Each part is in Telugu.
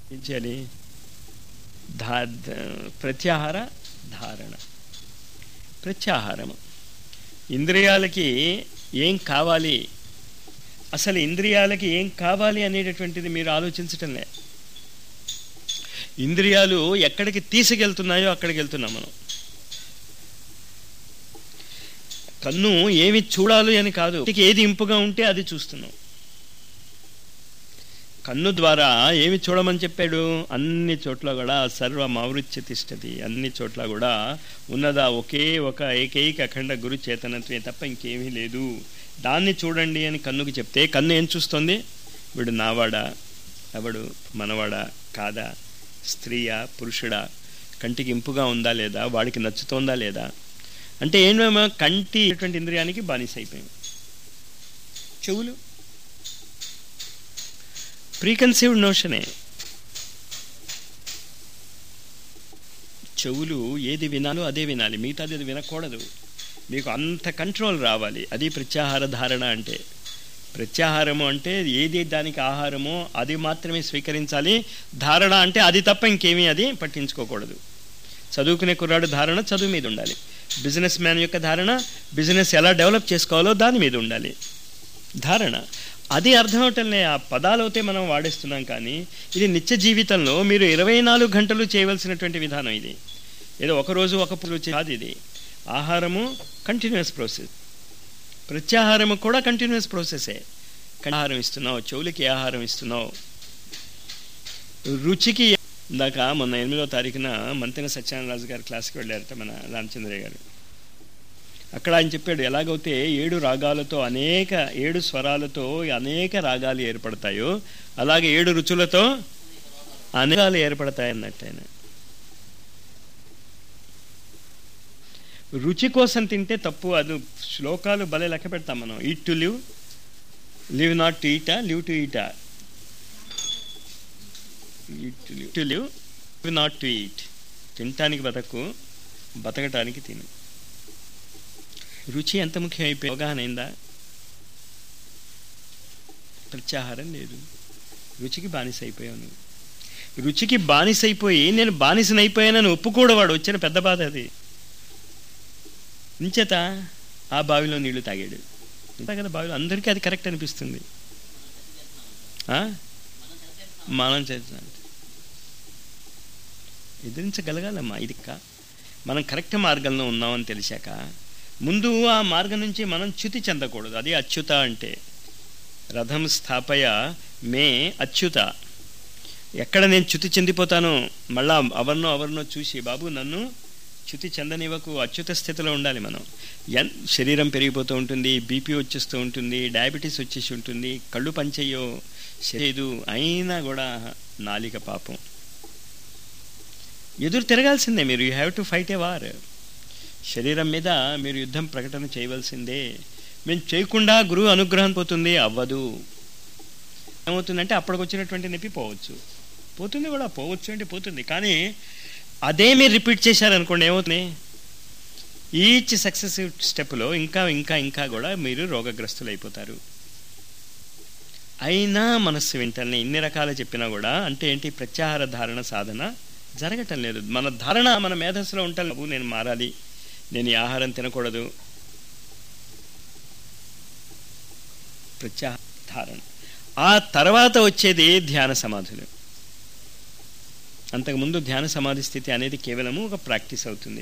ఏం చేయాలి ధా ధ- ప్రత్యాహార ధారణ ప్రత్యాహారము ఇంద్రియాలకి ఏం కావాలి అసలు ఇంద్రియాలకి ఏం కావాలి అనేటటువంటిది మీరు ఆలోచించటంలే ఇంద్రియాలు ఎక్కడికి తీసుకెళ్తున్నాయో అక్కడికి వెళ్తున్నాం మనం కన్ను ఏమి చూడాలి అని కాదు ఇంటికి ఏది ఇంపుగా ఉంటే అది చూస్తున్నాం కన్ను ద్వారా ఏమి చూడమని చెప్పాడు అన్ని చోట్ల కూడా సర్వ మావృత్య తిష్టది అన్ని చోట్ల కూడా ఉన్నదా ఒకే ఒక ఏకైక అఖండ గురు చేతనత్వే తప్ప ఇంకేమీ లేదు దాన్ని చూడండి అని కన్నుకి చెప్తే కన్ను ఏం చూస్తుంది వీడు నావాడా ఎవడు మనవాడా కాదా స్త్రీయా పురుషుడా కంటికి ఇంపుగా ఉందా లేదా వాడికి నచ్చుతోందా లేదా అంటే ఏమేమో కంటి అటువంటి ఇంద్రియానికి బానిస అయిపోయాం చెవులు ప్రీకన్సీవ్డ్ నోషనే చెవులు ఏది వినాలో అదే వినాలి మిగతాది అది వినకూడదు మీకు అంత కంట్రోల్ రావాలి అది ప్రత్యాహార ధారణ అంటే ప్రత్యాహారము అంటే ఏది దానికి ఆహారమో అది మాత్రమే స్వీకరించాలి ధారణ అంటే అది తప్ప ఇంకేమీ అది పట్టించుకోకూడదు చదువుకునే కుర్రాడు ధారణ చదువు మీద ఉండాలి బిజినెస్ మ్యాన్ యొక్క ధారణ బిజినెస్ ఎలా డెవలప్ చేసుకోవాలో దాని మీద ఉండాలి ధారణ అది అర్థం అవటంలే ఆ పదాలైతే మనం వాడేస్తున్నాం కానీ ఇది నిత్య జీవితంలో మీరు ఇరవై నాలుగు గంటలు చేయవలసినటువంటి విధానం ఇది ఏదో ఒక రోజు ఒక పులు కాదు ఇది ఆహారము కంటిన్యూస్ ప్రాసెస్ ప్రత్యాహారము కూడా కంటిన్యూస్ ప్రాసెసే ఆహారం ఇస్తున్నావు చెవులకి ఏ ఆహారం ఇస్తున్నావు రుచికి ఇందాక మొన్న ఎనిమిదో తారీఖున మంతెన సత్యనారాయణ గారి క్లాస్కి వెళ్ళారట మన రామచంద్రయ్య గారు అక్కడ ఆయన చెప్పాడు ఎలాగైతే ఏడు రాగాలతో అనేక ఏడు స్వరాలతో అనేక రాగాలు ఏర్పడతాయో అలాగే ఏడు రుచులతో అనేకాలు ఏర్పడతాయి అన్నట్టు ఆయన రుచి కోసం తింటే తప్పు అది శ్లోకాలు భలే లెక్క పెడతాం మనం eat to live live not to eat live to eat eat to live to live live not to eat తినటానికి బతకు బతకటానికి తిను రుచి ఎంత ముఖ్యం అయిపోయి అవగాహన అయిందా ప్రత్యాహారం లేదు రుచికి బానిస అయిపోయావు నువ్వు రుచికి బానిస అయిపోయి నేను బానిసనైపోయానని ఒప్పుకోడవాడు వచ్చిన పెద్ద బాధ అది ఇంచేత ఆ బావిలో నీళ్లు తాగాడు అంతే కదా బావిలో అందరికీ అది కరెక్ట్ అనిపిస్తుంది ఆ? మనం చేస్తాం ఎదిరించగలగాలమ్మా ఇది కా మనం కరెక్ట్ మార్గంలో ఉన్నామని తెలిసాక ముందు ఆ మార్గం నుంచి మనం చ్యుతి చెందకూడదు అది అచ్యుత అంటే రథం స్థాపయ మే అచ్యుత ఎక్కడ నేను చ్యుతి చెందిపోతాను మళ్ళా అవర్నో అవర్నో చూసి బాబు నన్ను చ్యుతి చెందనివ్వకు అచ్యుత స్థితిలో ఉండాలి మనం ఎన్ శరీరం పెరిగిపోతూ ఉంటుంది బీపీ వచ్చేస్తూ ఉంటుంది డయాబెటీస్ వచ్చేసి ఉంటుంది కళ్ళు పనిచేయో లేదు అయినా కూడా నాలిక పాపం ఎదురు తిరగాల్సిందే మీరు you have to fight a war శరీరం మీద మీరు యుద్ధం ప్రకటన చేయవలసిందే మేము చేయకుండా గురువు అనుగ్రహం పోతుంది అవ్వదు ఏమవుతుందంటే అప్పటికి వచ్చినటువంటి నొప్పి పోవచ్చు పోతుంది కూడా పోవచ్చు అంటే పోతుంది కానీ అదే మీరు రిపీట్ చేశారనుకోండి ఏమవుతుంది ఈచ్ సక్సెసివ్ స్టెప్లో ఇంకా ఇంకా ఇంకా కూడా మీరు రోగగ్రస్తులు అయిపోతారు అయినా మనస్సు వింటల్ని ఇన్ని రకాలు చెప్పినా కూడా అంటే ఏంటి ప్రత్యాహార ధారణ సాధన జరగటం లేదు మన ధారణ మన మేధస్సులో ఉంటాను బాబు నేను మారాలి నేను ఈ ఆహారం తినకూడదు ప్రత్యాహార ధారణ ఆ తర్వాత వచ్చేది ధ్యాన సమాధులు అంతకుముందు ధ్యాన సమాధి స్థితి అనేది కేవలము ఒక ప్రాక్టీస్ అవుతుంది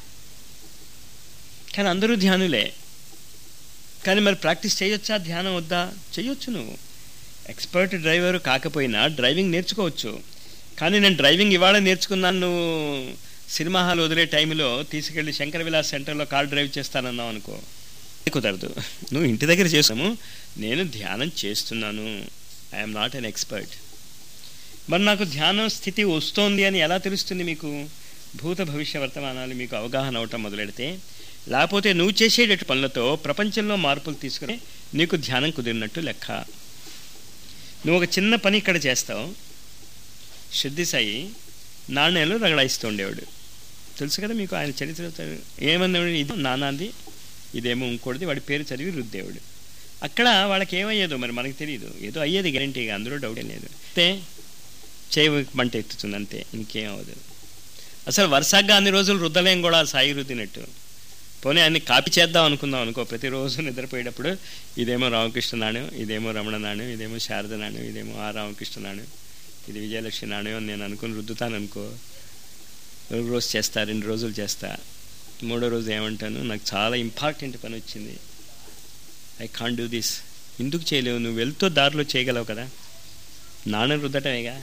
కానీ అందరూ ధ్యానులే కానీ మరి ప్రాక్టీస్ చేయొచ్చా ధ్యానం వద్దా చేయొచ్చు నువ్వు ఎక్స్పర్ట్ డ్రైవర్ కాకపోయినా డ్రైవింగ్ నేర్చుకోవచ్చు కానీ నేను డ్రైవింగ్ ఇవాళ నేర్చుకున్నాను నువ్వు సినిమా హాల్ వదిలే టైంలో తీసుకెళ్ళి శంకర విలాస్ సెంటర్లో కార్ డ్రైవ్ చేస్తానన్నావు అనుకో కుదరదు నువ్వు ఇంటి దగ్గర చేసాము నేను ధ్యానం చేస్తున్నాను ఐఎమ్ నాట్ అన్ ఎక్స్పర్ట్ మరి నాకు ధ్యానం స్థితి వస్తోంది అని ఎలా తెలుస్తుంది మీకు భూత భవిష్య వర్తమానాలు మీకు అవగాహన అవటం మొదలెడితే లేకపోతే నువ్వు చేసేటట్టు పనులతో ప్రపంచంలో మార్పులు తీసుకుని నీకు ధ్యానం కుదిరినట్టు లెక్క నువ్వు ఒక చిన్న పని ఇక్కడ చేస్తావు సిద్ధి సాయి నాణ్యాలు రగడాయిస్తూ ఉండేవాడు తెలుసు కదా మీకు ఆయన చరిత్ర ఏమన్నాడు ఇది నానాది ఇదేమో ఇంకోటిది వాడి పేరు చదివి రుద్దేవాడు అక్కడ వాళ్ళకి ఏమయ్యేదో మరి మనకు తెలియదు ఏదో అయ్యేది గ్యారంటీగా అందులో డౌట్ ఏం లేదు అయితే చేయి మంట ఎత్తుతుంది అంతే ఇంకేం అవ్వదు అసలు వరుసగా అన్ని రోజులు రుద్దలేం కూడా సాయి రుద్దినట్టు పోనీ అన్ని కాపీ చేద్దాం అనుకుందాం అనుకో ప్రతిరోజు నిద్రపోయేటప్పుడు ఇదేమో రామకృష్ణ నాణ్యం ఇదేమో రమణ నాణ్యం ఇదేమో శారద నాణ్యం ఇదేమో ఆ రామకృష్ణ నాణ్యం ఇది విజయలక్ష్మి నాణ్యం అని నేను అనుకుని రుద్దుతాను అనుకో ఒక రోజు చేస్తా రెండు రోజులు చేస్తా మూడో రోజు ఏమంటాను నాకు చాలా ఇంపార్టెంట్ పని వచ్చింది ఐ కాన్ డూ దిస్ ఎందుకు చేయలేవు నువ్వు వెళ్తూ దారిలో చేయగలవు కదా నాణ్యం రుద్దటమేగా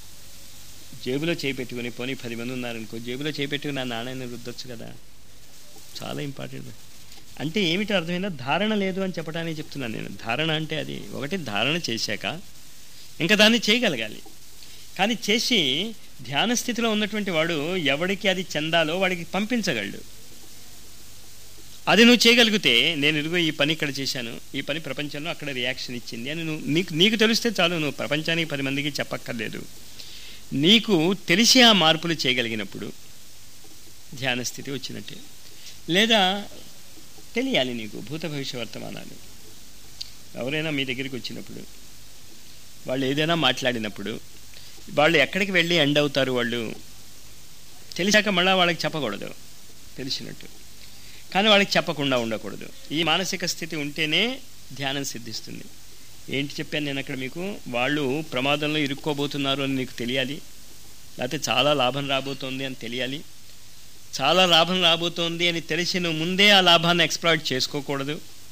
జేబులో చేయి పెట్టుకుని పోనీ పది మంది ఉన్నారనుకో జేబులో చేయి పెట్టుకుని నా నాణ్యాన్ని రుద్దొచ్చు కదా చాలా ఇంపార్టెంట్ అంటే ఏమిటి అర్థమైందా ధారణ లేదు అని చెప్పడానికి చెప్తున్నాను నేను ధారణ అంటే అది ఒకటి ధారణ చేశాక ఇంకా దాన్ని చేయగలగాలి కానీ చేసి ధ్యాన స్థితిలో ఉన్నటువంటి వాడు ఎవడికి అది చెందాలో వాడికి పంపించగలడు అది నువ్వు చేయగలిగితే నేను ఇదిగో ఈ పని ఇక్కడ చేశాను ఈ పని ప్రపంచంలో అక్కడ రియాక్షన్ ఇచ్చింది అని నువ్వు నీకు నీకు తెలిస్తే చాలు నువ్వు ప్రపంచానికి పది మందికి చెప్పక్కర్లేదు నీకు తెలిసి ఆ మార్పులు చేయగలిగినప్పుడు ధ్యాన స్థితి వచ్చినట్టే లేదా తెలియాలి నీకు భూత భవిష్య వర్తమానాలు ఎవరైనా మీ దగ్గరికి వచ్చినప్పుడు వాళ్ళు ఏదైనా మాట్లాడినప్పుడు వాళ్ళు ఎక్కడికి వెళ్ళి ఎండ్ అవుతారు వాళ్ళు తెలిసాక మళ్ళీ వాళ్ళకి చెప్పకూడదు తెలిసినట్టు కానీ వాళ్ళకి చెప్పకుండా ఉండకూడదు ఈ మానసిక స్థితి ఉంటేనే ధ్యానం సిద్ధిస్తుంది ఏంటి చెప్పాను నేను అక్కడ మీకు వాళ్ళు ప్రమాదంలో ఇరుక్కోబోతున్నారు అని నీకు తెలియాలి లేకపోతే చాలా లాభం రాబోతోంది అని తెలియాలి చాలా లాభం రాబోతోంది అని తెలిసి నువ్వు ముందే ఆ లాభాన్ని ఎక్స్ప్లాయిట్ చేసుకోకూడదు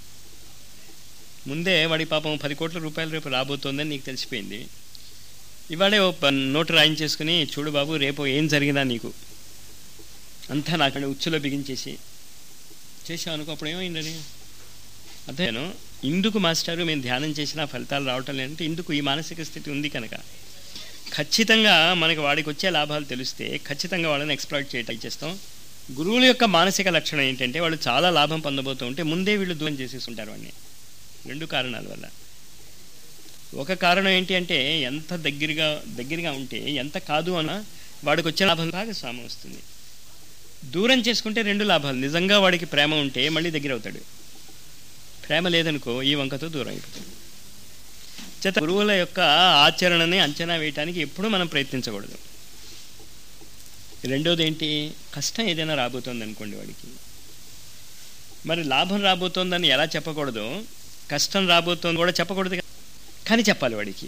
ముందే వాడి పాపం పది కోట్ల రూపాయలు రేపు రాబోతోందని నీకు తెలిసిపోయింది ఇవాళే ఓ ప- నోటు రాయించేసుకుని చూడు బాబు రేపు ఏం జరిగిందా నీకు అంతా నాకు ఉచ్చులో బిగించేసి చేసావు అనుకో అప్పుడు ఏమైందని అదేను ఇందుకు మాస్టారు మేము ధ్యానం చేసినా ఫలితాలు రావటం లేదంటే ఇందుకు ఈ మానసిక స్థితి ఉంది కనుక ఖచ్చితంగా మనకి వాడికి వచ్చే లాభాలు తెలిస్తే ఖచ్చితంగా వాళ్ళని ఎక్స్ప్లాయిట్ చేయటం చేస్తాం గురువుల యొక్క మానసిక లక్షణం ఏంటంటే వాళ్ళు చాలా లాభం పొందబోతూ ఉంటే ముందే వీళ్ళు దూరం చేసేస్తుంటారు వాడిని రెండు కారణాల వల్ల ఒక కారణం ఏంటి అంటే ఎంత దగ్గరగా దగ్గరగా ఉంటే ఎంత కాదు అన్న వాడికి వచ్చే లాభం భాగస్వామ్యం వస్తుంది దూరం చేసుకుంటే రెండు లాభాలు నిజంగా వాడికి ప్రేమ ఉంటే మళ్ళీ దగ్గర అవుతాడు ప్రేమ లేదనుకో ఈ వంకతో దూరం అయిపోతాడు చేత గురువుల యొక్క ఆచరణని అంచనా వేయటానికి ఎప్పుడూ మనం ప్రయత్నించకూడదు రెండోది ఏంటి కష్టం ఏదైనా రాబోతోంది అనుకోండి వాడికి మరి లాభం రాబోతోందని ఎలా చెప్పకూడదు కష్టం రాబోతోంది కూడా చెప్పకూడదు కదా. కానీ చెప్పాలి వాడికి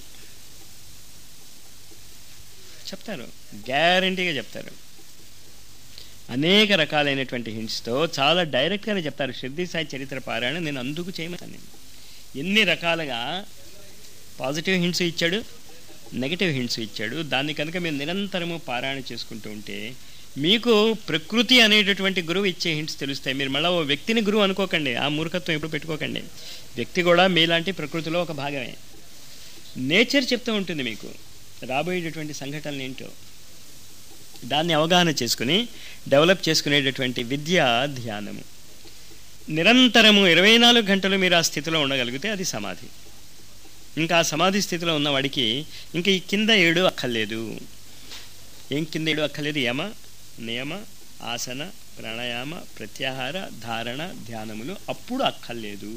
చెప్తారు గ్యారంటీగా చెప్తారు అనేక రకాలైనటువంటి హింట్స్తో చాలా డైరెక్ట్గానే చెప్తారు షిర్దీ సాయి చరిత్ర పారాయణ నేను అందుకు చేయమని నేను ఎన్ని రకాలుగా పాజిటివ్ హింట్స్ ఇచ్చాడు నెగటివ్ హింట్స్ ఇచ్చాడు దాన్ని కనుక మీరు నిరంతరము పారాయణ చేసుకుంటూ ఉంటే మీకు ప్రకృతి అనేటటువంటి గురువు ఇచ్చే హింట్స్ తెలుస్తాయి మీరు మళ్ళీ ఓ వ్యక్తిని గురువు అనుకోకండి ఆ మూర్ఖత్వం ఎప్పుడు పెట్టుకోకండి వ్యక్తి కూడా మీలాంటి ప్రకృతిలో ఒక భాగమే నేచర్ చెప్తూ ఉంటుంది మీకు రాబోయేటటువంటి సంఘటనలు ఏంటో దాన్ని అవగాహన చేసుకుని డెవలప్ చేసుకునేటటువంటి విద్య ధ్యానము నిరంతరము ఇరవై నాలుగు గంటలు మీరు ఆ స్థితిలో ఉండగలిగితే అది సమాధి ఇంకా ఆ సమాధి స్థితిలో ఉన్నవాడికి ఇంకా ఈ కింద ఏడు అక్కర్లేదు ఏం కింద ఏడు అక్కర్లేదు యమ నియమ ఆసన ప్రాణాయామ ప్రత్యాహార ధారణ ధ్యానములు అప్పుడు అక్కర్లేదు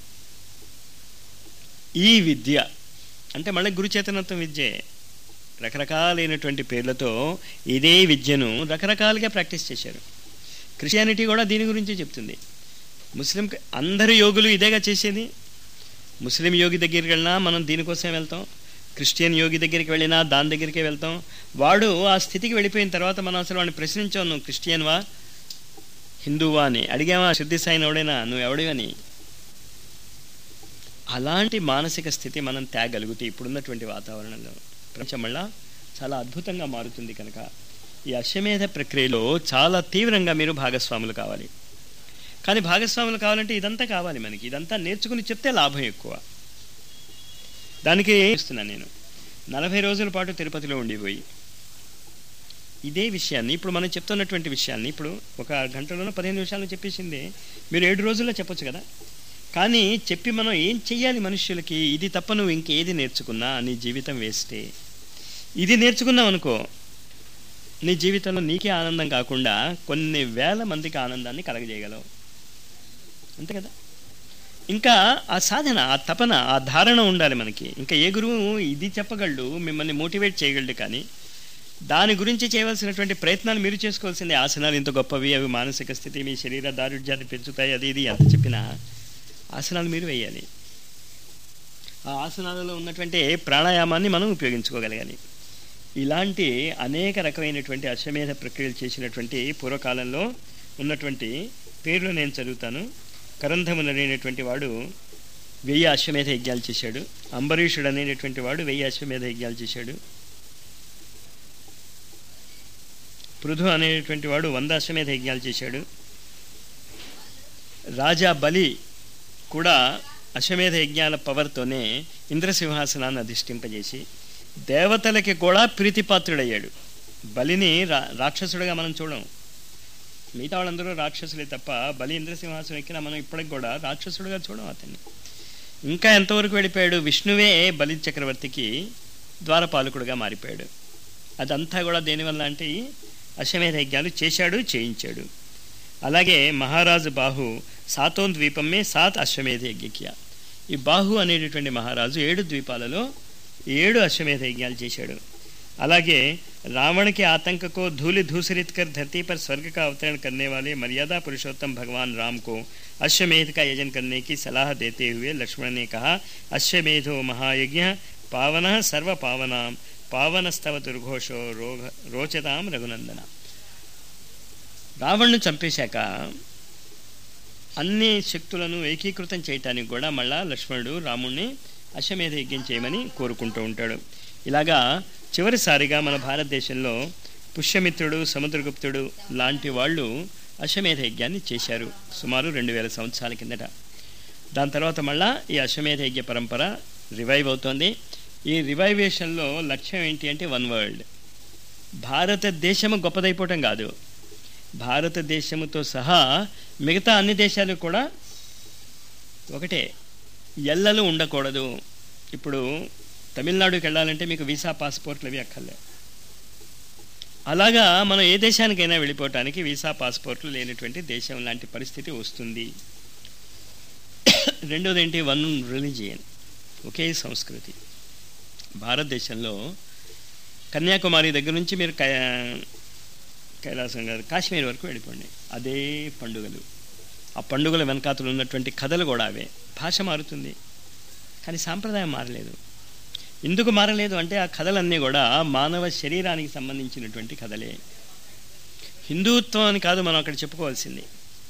ఈ విద్య అంటే మళ్ళీ గురుచేతనత్వం విద్యే రకరకాలైనటువంటి పేర్లతో ఇదే విద్యను రకరకాలుగా ప్రాక్టీస్ చేశారు క్రిస్టియానిటీ కూడా దీని గురించి చెప్తుంది ముస్లిం అందరు యోగులు ఇదేగా చేసేది ముస్లిం యోగి దగ్గరికి వెళ్ళినా మనం దీనికోసం వెళ్తాం క్రిస్టియన్ యోగి దగ్గరికి వెళ్ళినా దాని దగ్గరికే వెళ్తాం వాడు ఆ స్థితికి వెళ్ళిపోయిన తర్వాత మనం అసలు వాడిని ప్రశ్నించాం నువ్వు క్రిస్టియన్వా హిందువా అని అడిగావా శుద్ధి సాయిని ఎవడైనా నువ్వు ఎవడివని అలాంటి మానసిక స్థితి మనం తేగలిగితే ఇప్పుడున్నటువంటి వాతావరణంలో ప్రపంచం మళ్ళా చాలా అద్భుతంగా మారుతుంది కనుక ఈ అశ్వమేధ ప్రక్రియలో చాలా తీవ్రంగా మీరు భాగస్వాములు కావాలి కానీ భాగస్వాములు కావాలంటే ఇదంతా కావాలి మనకి ఇదంతా నేర్చుకుని చెప్తే లాభం ఎక్కువ దానికి ఇస్తున్నాను నేను నలభై రోజుల పాటు తిరుపతిలో ఉండిపోయి ఇదే విషయాన్ని ఇప్పుడు మనం చెప్తున్నటువంటి విషయాన్ని ఇప్పుడు ఒక గంటలోనో పదిహేను నిమిషాలు చెప్పేసింది మీరు ఏడు రోజుల్లో చెప్పొచ్చు కదా కానీ చెప్పి మనం ఏం చెయ్యాలి మనుష్యులకి ఇది తప్ప నువ్వు ఇంకేది నేర్చుకున్నా నీ జీవితం వేస్టే ఇది నేర్చుకున్నావు అనుకో నీ జీవితంలో నీకే ఆనందం కాకుండా కొన్ని వేల మందికి ఆనందాన్ని కలగజేయగలవు అంతే కదా ఇంకా ఆ సాధన ఆ తపన ఆ ధారణ ఉండాలి మనకి ఇంకా ఏ గురువు ఇది చెప్పగలడు మిమ్మల్ని మోటివేట్ చేయగలడు కానీ దాని గురించి చేయవలసినటువంటి ప్రయత్నాలు మీరు చేసుకోవాల్సిందే ఆసనాలు ఇంత గొప్పవి అవి మానసిక స్థితి మీ శరీర దారుఢ్యాన్ని పెంచుతాయి అది ఇది ఎంత చెప్పినా ఆసనాలు మీరు వేయాలి ఆ ఆసనాలలో ఉన్నటువంటి ప్రాణాయామాన్ని మనం ఉపయోగించుకోగలగాలి ఇలాంటి అనేక రకమైనటువంటి అశ్వమేధ ప్రక్రియలు చేసినటువంటి పూర్వకాలంలో ఉన్నటువంటి పేర్లు నేను చదువుతాను కరంధములు అనేటువంటి వాడు వెయ్యి అశ్వమేధ యజ్ఞాలు చేశాడు అంబరీషుడు అనేటువంటి వాడు వెయ్యి అశ్వమేధ యజ్ఞాలు చేశాడు పృథు అనేటువంటి వాడు వంద అశ్వమేధ యజ్ఞాలు చేశాడు రాజా బలి కూడా అశ్వమేధ యజ్ఞాల పవర్తోనే ఇంద్రసింహాసనాన్ని అధిష్ఠింపజేసి దేవతలకి కూడా ప్రీతిపాత్రుడయ్యాడు బలిని రా రాక్షసుడిగా మనం చూడం మిగతా వాళ్ళందరూ రాక్షసులే తప్ప బలి ఇంద్రసింహాసనం ఎక్కిన మనం ఇప్పటికి కూడా రాక్షసుడిగా చూడం అతన్ని ఇంకా ఎంతవరకు వెళ్ళిపోయాడు విష్ణువే బలి చక్రవర్తికి ద్వారపాలకుడుగా మారిపోయాడు అదంతా కూడా దేనివల్ల అంటే ఈ అశ్వమేధ యజ్ఞాలు చేశాడు చేయించాడు అలాగే మహారాజు బాహు సాతోన్ ద్వీపమే సాత్ అశ్వమేధ యజ్ఞక్య ఈ బాహు అనేటటువంటి మహారాజు ఏడు ద్వీపాలలో ఏడు అశ్వమేధ యజ్ఞాలు చేశాడు అలాగే रावण के आतंक को धूल धूसरित कर धरती पर स्वर्ग का अवतरण करने वाले मर्यादा पुरुषोत्तम भगवान राम को अश्वमेध का यजन करने की सलाह देते हुए लक्ष्मण ने कहा अश्वमेधो महायज्ञ पावन सर्व पावना పావనస్తవ దుర్ఘోషో రోగ రోచతాం రఘునందన రావణ్ణి చంపేశాక అన్ని శక్తులను ఏకీకృతం చేయటానికి కూడా మళ్ళా లక్ష్మణుడు రాముణ్ణి అశ్వమేధ యజ్ఞం చేయమని కోరుకుంటూ ఉంటాడు ఇలాగా చివరిసారిగా మన భారతదేశంలో పుష్యమిత్రుడు సముద్రగుప్తుడు లాంటి వాళ్ళు అశ్వమేధ యజ్ఞాన్ని చేశారు సుమారు రెండు వేల సంవత్సరాల కిందట దాని తర్వాత మళ్ళా ఈ అశ్వమేధ యజ్ఞ పరంపర రివైవ్ అవుతోంది ఈ రివైవేషన్లో లక్ష్యం ఏంటి అంటే వన్ వరల్డ్ భారతదేశము గొప్పదైపోవటం కాదు భారతదేశముతో సహా మిగతా అన్ని దేశాలు కూడా ఒకటే ఎల్లలు ఉండకూడదు ఇప్పుడు తమిళనాడుకి వెళ్ళాలంటే మీకు వీసా పాస్పోర్ట్లు అవి అక్కర్లే అలాగా మనం ఏ దేశానికైనా వెళ్ళిపోవటానికి వీసా పాస్పోర్ట్లు లేనటువంటి దేశం లాంటి పరిస్థితి వస్తుంది రెండోది ఏంటి వన్ రిలీజియన్ ఒకే సంస్కృతి భారతదేశంలో కన్యాకుమారి దగ్గర నుంచి మీరు కైలాసం గారు కాశ్మీర్ వరకు వెళ్ళిపోండి అదే పండుగలు ఆ పండుగల వెనకాతలు ఉన్నటువంటి కథలు కూడా అవే భాష మారుతుంది కానీ సాంప్రదాయం మారలేదు ఎందుకు మారలేదు అంటే ఆ కథలన్నీ కూడా మానవ శరీరానికి సంబంధించినటువంటి కథలే హిందుత్వం అని కాదు మనం అక్కడ చెప్పుకోవాల్సింది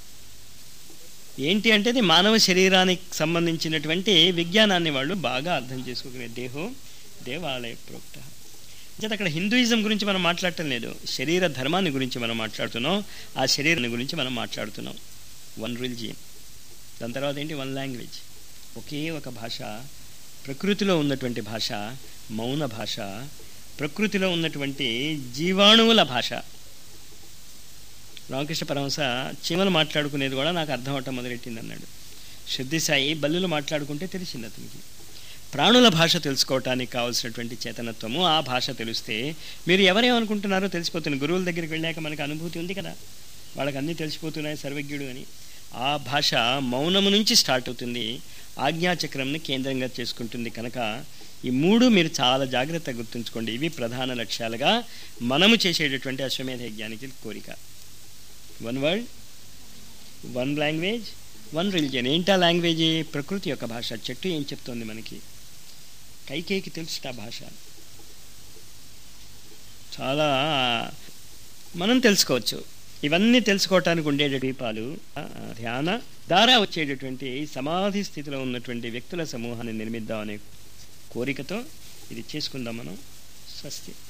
ఏంటి అంటే అది మానవ శరీరానికి సంబంధించినటువంటి విజ్ఞానాన్ని వాళ్ళు బాగా అర్థం చేసుకోగలిగే దేహో దేవాలయ ప్రోక్త అంటే అక్కడ హిందూయిజం గురించి మనం మాట్లాడటం లేదు శరీర ధర్మాన్ని గురించి మనం మాట్లాడుతున్నాం ఆ శరీరాన్ని గురించి మనం మాట్లాడుతున్నాం వన్ రిలిజియన్ దాని తర్వాత ఏంటి వన్ లాంగ్వేజ్ ఒకే ఒక భాష ప్రకృతిలో ఉన్నటువంటి భాష మౌన భాష ప్రకృతిలో ఉన్నటువంటి జీవాణువుల భాష రామకృష్ణ పరమహంస చీమలు మాట్లాడుకునేది కూడా నాకు అర్థం అవటం మొదలెట్టింది అన్నాడు శుద్ధిసాయి బల్లులు మాట్లాడుకుంటే తెలిసింది అతనికి ప్రాణుల భాష తెలుసుకోవటానికి కావాల్సినటువంటి చేతనత్వము ఆ భాష తెలిస్తే మీరు ఎవరేమనుకుంటున్నారో తెలిసిపోతుంది గురువుల దగ్గరికి వెళ్ళాక మనకు అనుభూతి ఉంది కదా వాళ్ళకి అన్నీ తెలిసిపోతున్నాయి సర్వజ్ఞుడు అని ఆ భాష మౌనము నుంచి స్టార్ట్ అవుతుంది ఆజ్ఞాచక్రంని కేంద్రంగా చేసుకుంటుంది కనుక ఈ మూడు మీరు చాలా జాగ్రత్తగా గుర్తుంచుకోండి ఇవి ప్రధాన లక్ష్యాలుగా మనము చేసేటటువంటి అశ్వమేధ యజ్ఞానికి కోరిక one world one language one religion ఏంటా లాంగ్వేజ్ ప్రకృతి యొక్క భాష చెట్టు ఏం చెప్తోంది మనకి కైకేయికి తెలుసు ఆ భాష చాలా మనం తెలుసుకోవచ్చు ఇవన్నీ తెలుసుకోవటానికి ఉండేట దీపాలు ధ్యాన ద్వారా వచ్చేటటువంటి సమాధి స్థితిలో ఉన్నటువంటి వ్యక్తుల సమూహాన్ని నిర్మిద్దామనే కోరికతో ఇది చేసుకుందాం మనం స్వస్తి